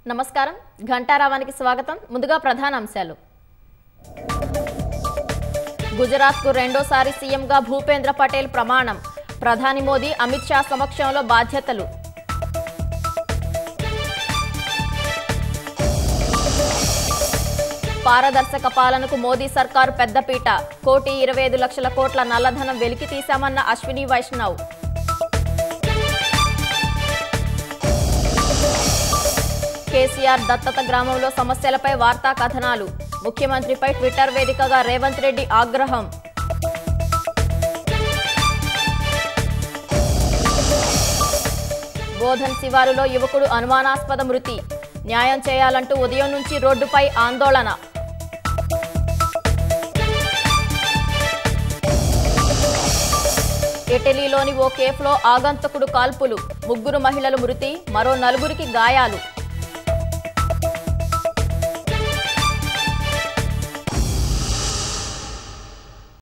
నమస్కారం ఘంటారావానికి స్వాగతం ముందుగా ప్రధాన అంశాలు గుజరాత్కు రెండోసారి సీఎంగా భూపేంద్ర పటేల్ ప్రమాణం ప్రధాని మోదీ అమిత్ షా సమక్షంలో బాధ్యతలు పారదర్శక పాలనకు మోదీ సర్కారు పెద్దపీట కోటి ఇరవై ఐదు లక్షల కోట్ల నల్లధనం వెలికి తీశామన్న అశ్విని వైష్ణవ్ కేసీఆర్ దత్తత గ్రామంలో సమస్యలపై వార్తా కథనాలు ముఖ్యమంత్రిపై ట్విట్టర్ వేదికగా రేవంత్ రెడ్డి ఆగ్రహం బోధన్ శివారులో యువకుడు అనుమానాస్పద మృతి న్యాయం చేయాలంటూ ఉదయం నుంచి రోడ్డుపై ఆందోళన ఇటలీలోని ఓ కేఫ్లో ఆగంతకుడు కాల్పులు ముగ్గురు మహిళలు మృతి మరో నలుగురికి గాయాలు